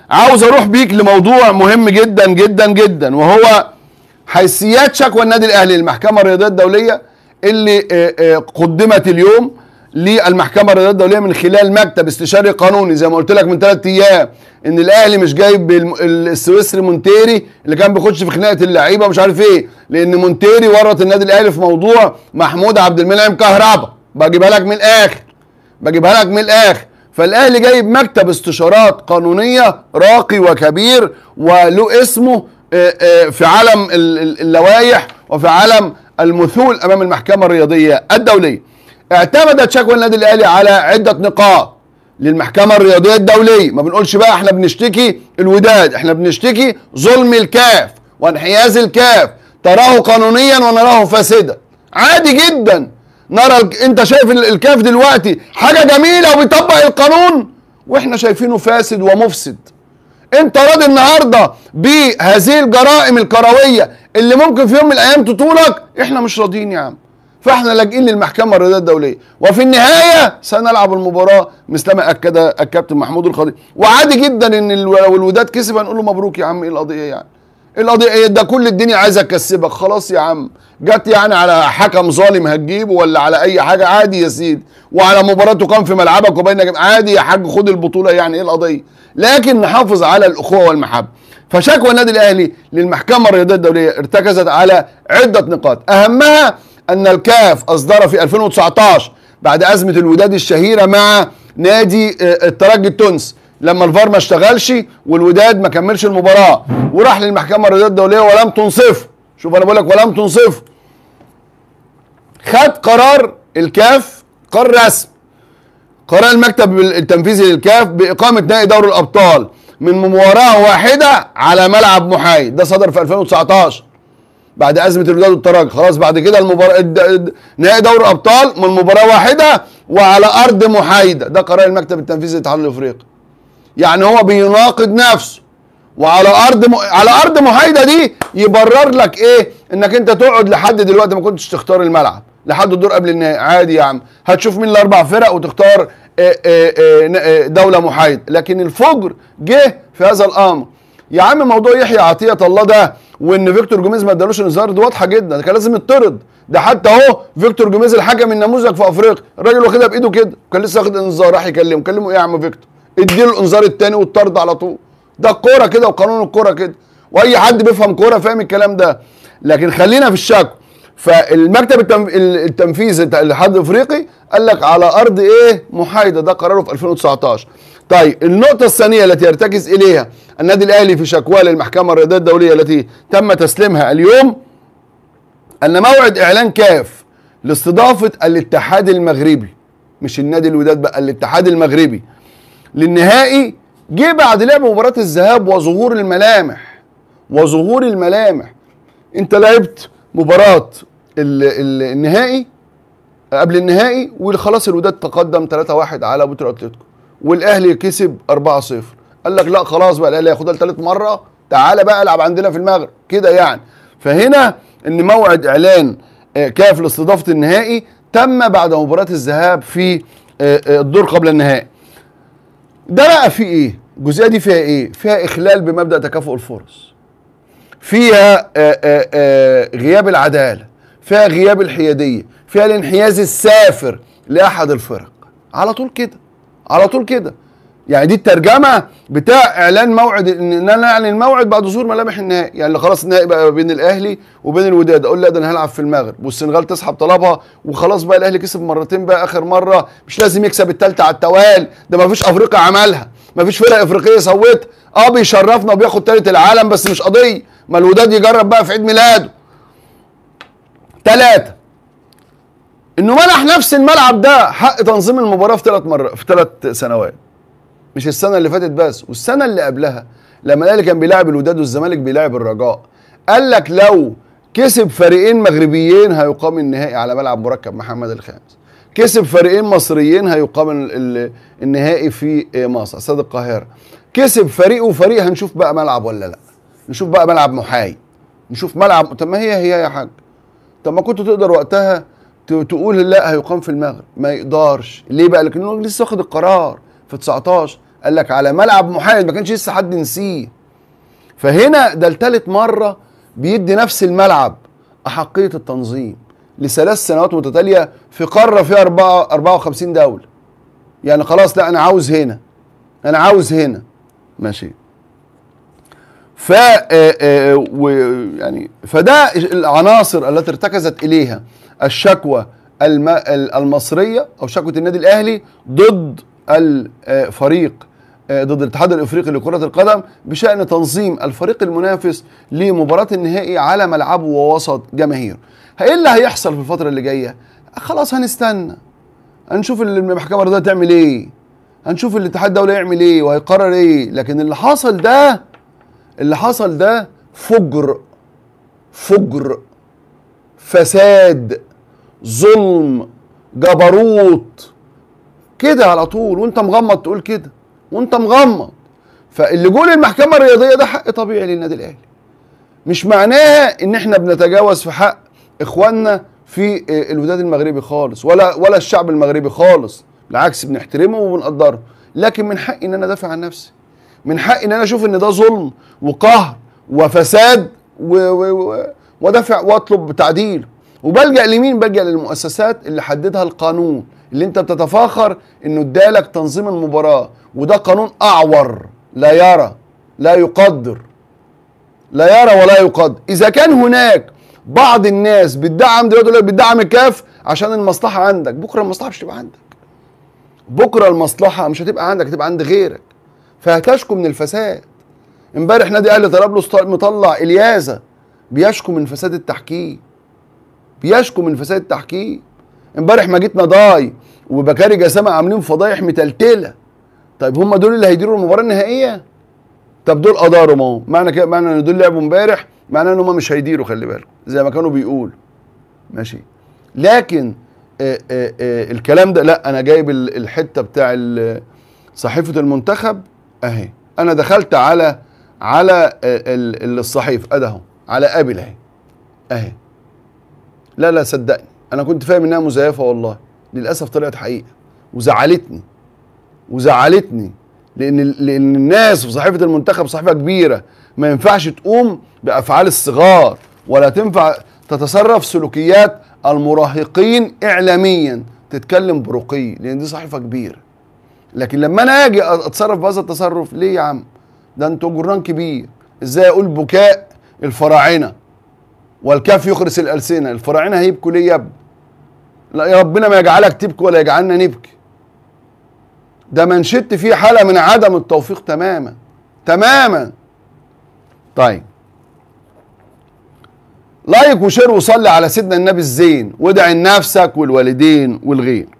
عاوز اروح بيك لموضوع مهم جدا جدا جدا وهو حيثيات شكوى النادي الاهلي للمحكمه الرياضيه الدوليه اللي آه، آه، قدمت اليوم للمحكمه الرياضيه الدوليه من خلال مكتب استشاري قانوني زي ما قلت لك من ثلاث ايام ان الاهلي مش جايب الم- السويسري مونتيري اللي كان بيخش في خناقه اللعيبه ومش عارف ايه لان مونتيري ورط النادي الاهلي في موضوع محمود عبد المنعم كهربا بجيبها لك من الاخر بجيبها لك من الاخر فالاهلي جايب مكتب استشارات قانونيه راقي وكبير وله اسمه آه، آه، في عالم ال- ال- اللوائح وفي عالم المثول امام المحكمه الرياضيه الدوليه اعتمدت شكوى النادي الاهلي على عده نقاط للمحكمه الرياضيه الدوليه ما بنقولش بقى احنا بنشتكي الوداد احنا بنشتكي ظلم الكاف وانحياز الكاف تراه قانونيا ونراه فاسدا عادي جدا نرى ال- انت شايف ال- الكاف دلوقتي حاجه جميله وبيطبق القانون واحنا شايفينه فاسد ومفسد انت راضي النهارده بهذه الجرائم الكرويه اللي ممكن في يوم من الايام تطولك احنا مش راضيين يا عم فاحنا لاجئين للمحكمه الرياضيه الدوليه وفي النهايه سنلعب المباراه مثلما اكد الكابتن محمود الخضير وعادي جدا ان الو- لو الوداد كسب هنقول له مبروك يا عم ايه القضيه يعني القضيه ايه ده كل الدنيا عايزه تكسبك خلاص يا عم جت يعني على حكم ظالم هتجيبه ولا على اي حاجه عادي يا سيدي وعلى مباراه تقام في ملعبك وبينك عادي يا حاج خد البطوله يعني ايه القضيه لكن نحافظ على الاخوه والمحبه فشكوى النادي الاهلي للمحكمه الرياضيه الدوليه ارتكزت على عده نقاط اهمها ان الكاف اصدر في 2019 بعد ازمه الوداد الشهيره مع نادي آه، الترجي التونسي لما الفار ما اشتغلش والوداد ما كملش المباراه وراح للمحكمه الرياضيه الدوليه ولم تنصفه شوف انا بقول لك ولم تنصفه خد قرار الكاف قرار رسمي قرار المكتب التنفيذي للكاف باقامه نهائي دوري الابطال من مباراه واحده على ملعب محايد ده صدر في 2019 بعد ازمه الوداد والترجي خلاص بعد كده المباراه الد- الد- نهائي دوري الابطال من مباراه واحده وعلى ارض محايده ده قرار المكتب التنفيذي للاتحاد الافريقي يعني هو بيناقض نفسه وعلى ارض م... على ارض محايده دي يبرر لك ايه انك انت تقعد لحد دلوقتي ما كنتش تختار الملعب لحد الدور قبل النهائي عادي يا عم هتشوف مين الاربع فرق وتختار آه، آه، آه، آه، دوله محايده لكن الفجر جه في هذا الامر يا عم موضوع يحيى عطيه الله ده وان فيكتور جوميز ما ادالوش انذار دي واضحه جدا ده كان لازم يطرد ده حتى اهو فيكتور جوميز الحكم النموذج في افريقيا الراجل واخدها بايده كده كان لسه واخد انذار راح يكلمه كلمه ايه يا عم فيكتور اديله الانذار الثاني والطرد على طول ده الكوره كده وقانون الكوره كده واي حد بيفهم كوره فاهم الكلام ده لكن خلينا في الشكوى فالمكتب التنف... التنفيذي بتاع الاتحاد الافريقي قال لك على ارض ايه محايده ده قراره في 2019 طيب النقطه الثانيه التي يرتكز اليها النادي الاهلي في شكواه للمحكمه الرياضيه الدوليه التي تم تسليمها اليوم ان موعد اعلان كاف لاستضافه الاتحاد المغربي مش النادي الوداد بقى الاتحاد المغربي للنهائي جه بعد لعب مباراه الذهاب وظهور الملامح وظهور الملامح انت لعبت مباراه ال- ال- النهائي قبل النهائي وخلاص الوداد تقدم 3-1 على بطل اتلتيكو والاهلي كسب 4-0 قال لك لا خلاص بقى الاهلي هياخدها لثالث مره تعالى بقى العب عندنا في المغرب كده يعني فهنا ان موعد اعلان آه، كاف لاستضافه النهائي تم بعد مباراه الذهاب في آه، آه، الدور قبل النهائي ده بقى في ايه الجزئيه دي فيها ايه فيها اخلال بمبدا تكافؤ الفرص فيها آه، آه، آه، غياب العداله فيها غياب الحياديه فيها الانحياز السافر لاحد الفرق على طول كده على طول كده يعني دي الترجمه بتاع اعلان موعد ان انا اعلن الموعد بعد ظهور ملامح النهائي يعني اللي خلاص النهائي بقى بين الاهلي وبين الوداد اقول لا ده انا هلعب في المغرب والسنغال تسحب طلبها وخلاص بقى الاهلي كسب مرتين بقى اخر مره مش لازم يكسب الثالثه على التوال ده ما فيش افريقيا عملها ما فيش فرق افريقيه سوتها اه بيشرفنا وبياخد ثالث العالم بس مش قضيه ما الوداد يجرب بقى في عيد ميلاده ثلاثه انه منح نفس الملعب ده حق تنظيم المباراه في ثلاث مرات في ثلاث سنوات مش السنه اللي فاتت بس والسنه اللي قبلها لما الاهلي كان بيلاعب الوداد والزمالك بيلاعب الرجاء قال لك لو كسب فريقين مغربيين هيقام النهائي على ملعب مركب محمد الخامس كسب فريقين مصريين هيقام ال- ال- النهائي في مصر استاد القاهره كسب فريق وفريق هنشوف بقى ملعب ولا لا نشوف بقى ملعب محايد نشوف ملعب طب ما هي هي يا حاج طب ما كنت تقدر وقتها ت- تقول لا هيقام في المغرب ما يقدرش ليه بقى لكنه لسه واخد القرار في 19 قال لك على ملعب محايد ما كانش لسه حد نسيه فهنا ده لتالت مره بيدي نفس الملعب احقيه التنظيم لثلاث سنوات متتاليه في قاره فيها 54 دوله يعني خلاص لا انا عاوز هنا انا عاوز هنا ماشي ف يعني فده العناصر التي ارتكزت اليها الشكوى الم... المصريه او شكوى النادي الاهلي ضد الفريق ضد الاتحاد الافريقي لكره القدم بشان تنظيم الفريق المنافس لمباراه النهائي على ملعبه ووسط جماهير. ايه اللي هيحصل في الفتره اللي جايه؟ خلاص هنستنى هنشوف المحكمه الرياضيه تعمل ايه هنشوف الاتحاد الدولي يعمل ايه وهيقرر ايه لكن اللي حصل ده اللي حصل ده فجر فجر فساد ظلم جبروت كده على طول وانت مغمض تقول كده وانت مغمض فاللي جول المحكمه الرياضيه ده حق طبيعي للنادي الاهلي مش معناها ان احنا بنتجاوز في حق اخواننا في الوداد المغربي خالص ولا ولا الشعب المغربي خالص بالعكس بنحترمه وبنقدره لكن من حقي ان انا ادافع عن نفسي من حقي ان انا اشوف ان ده ظلم وقهر وفساد وادافع واطلب تعديل وبلجا لمين بلجا للمؤسسات اللي حددها القانون اللي انت بتتفاخر انه ادالك تنظيم المباراه وده قانون اعور لا يرى لا يقدر لا يرى ولا يقدر اذا كان هناك بعض الناس بتدعم دلوقتي بتدعم الكاف عشان المصلحه عندك بكره المصلحه مش هتبقى عندك بكره المصلحه مش هتبقى عندك هتبقى عند غيرك فهتشكو من الفساد امبارح نادي اهلي طرابلس مطلع اليازا بيشكو من فساد التحكيم بيشكو من فساد التحكيم امبارح ما جيت نضاي وبكاري جسامه عاملين فضايح متلتله طيب هم دول اللي هيديروا المباراه النهائيه طب دول اداروا ما هو معنى كده معنى ان دول لعبوا امبارح معناه ان هم مش هيديروا خلي بالكم زي ما كانوا بيقولوا ماشي لكن آآ آآ الكلام ده لا انا جايب الحته بتاع صحيفه المنتخب اهي انا دخلت على على الصحيفه ادي على ابل اهي اهي لا لا صدقني انا كنت فاهم انها مزيفه والله للاسف طلعت حقيقه وزعلتني وزعلتني لان لان الناس في صحيفه المنتخب صحيفه كبيره ما ينفعش تقوم بافعال الصغار ولا تنفع تتصرف سلوكيات المراهقين اعلاميا تتكلم برقي لان دي صحيفه كبيره لكن لما انا اجي اتصرف بهذا التصرف ليه يا عم ده انتوا جران كبير ازاي اقول بكاء الفراعنه والكاف يخرس الالسنه الفراعنه هيبكوا ليه يا ابني لا يا ربنا ما يجعلك تبكي ولا يجعلنا نبكي ده منشدت فيه حاله من عدم التوفيق تماما تماما طيب لايك وشير وصلي على سيدنا النبي الزين وادعي لنفسك والوالدين والغير